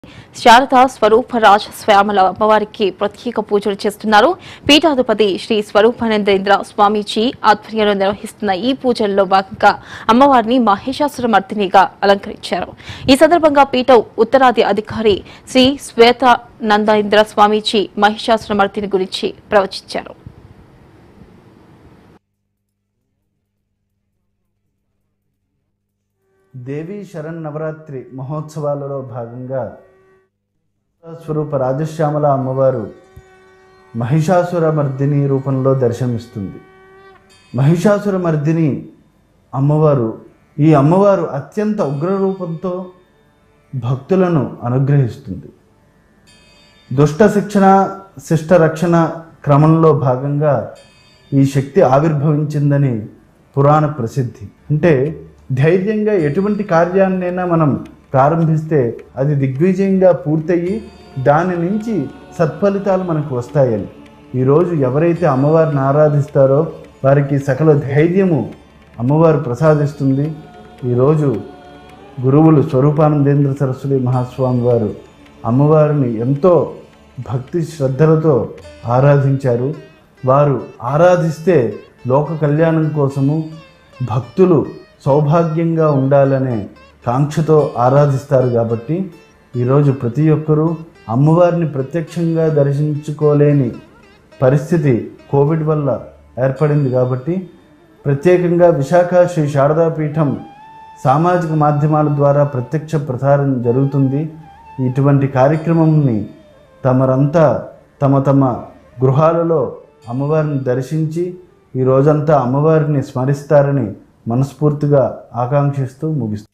శారద స్వరూపరాజ్ స్వాముల అమ్మవారికి ప్రత్యేక పూజలు చేస్తున్నారు పీఠాధిపతి శ్రీ స్వరూపానందేంద్ర స్వామీజీ ఆధ్వర్యంలో నిర్వహిస్తున్న ఈ పూజల్లో భాగంగా అమ్మవారిని మహిషాసురమర్దినిగా అలంకరించారు ఈ సందర్భంగా పీఠం ఉత్తరాది అధికారి శ్రీ శ్వేతానందేంద్ర స్వామీజీ మహిషాసురమర్దిని గురించి ప్రవచించారు దేవీ శరణ్ నవరాత్రి మహోత్సవాలలో భాగంగా స్వరూప రాజశ్యామల అమ్మవారు మహిషాసుర మర్దిని రూపంలో దర్శనమిస్తుంది మహిషాసుర మర్దిని అమ్మవారు ఈ అమ్మవారు అత్యంత ఉగ్ర రూపంతో భక్తులను అనుగ్రహిస్తుంది దుష్ట శిక్షణ శిష్ట రక్షణ క్రమంలో భాగంగా ఈ శక్తి ఆవిర్భవించిందని పురాణ ప్రసిద్ధి అంటే ధైర్యంగా ఎటువంటి కార్యాన్నైనా మనం ప్రారంభిస్తే అది దిగ్విజయంగా పూర్తయి దాని నుంచి సత్ఫలితాలు మనకు వస్తాయని ఈరోజు ఎవరైతే అమ్మవారిని ఆరాధిస్తారో వారికి సకల ధైర్యము అమ్మవారు ప్రసాదిస్తుంది ఈరోజు గురువులు స్వరూపానందేంద్ర సరస్వతి మహాస్వామి వారు అమ్మవారిని ఎంతో భక్తి శ్రద్ధలతో ఆరాధించారు వారు ఆరాధిస్తే లోక కళ్యాణం కోసము భక్తులు సౌభాగ్యంగా ఉండాలనే కాంక్షతో ఆరాధిస్తారు కాబట్టి ఈరోజు ప్రతి ఒక్కరూ అమ్మవారిని ప్రత్యక్షంగా దర్శించుకోలేని పరిస్థితి కోవిడ్ వల్ల ఏర్పడింది కాబట్టి ప్రత్యేకంగా విశాఖ శ్రీ శారదాపీఠం సామాజిక మాధ్యమాల ద్వారా ప్రత్యక్ష ప్రసారం జరుగుతుంది ఇటువంటి కార్యక్రమంని తమరంతా తమ తమ గృహాలలో అమ్మవారిని దర్శించి ఈ రోజంతా అమ్మవారిని స్మరిస్తారని మనస్ఫూర్తిగా ఆకాంక్షిస్తూ ముగిస్తారు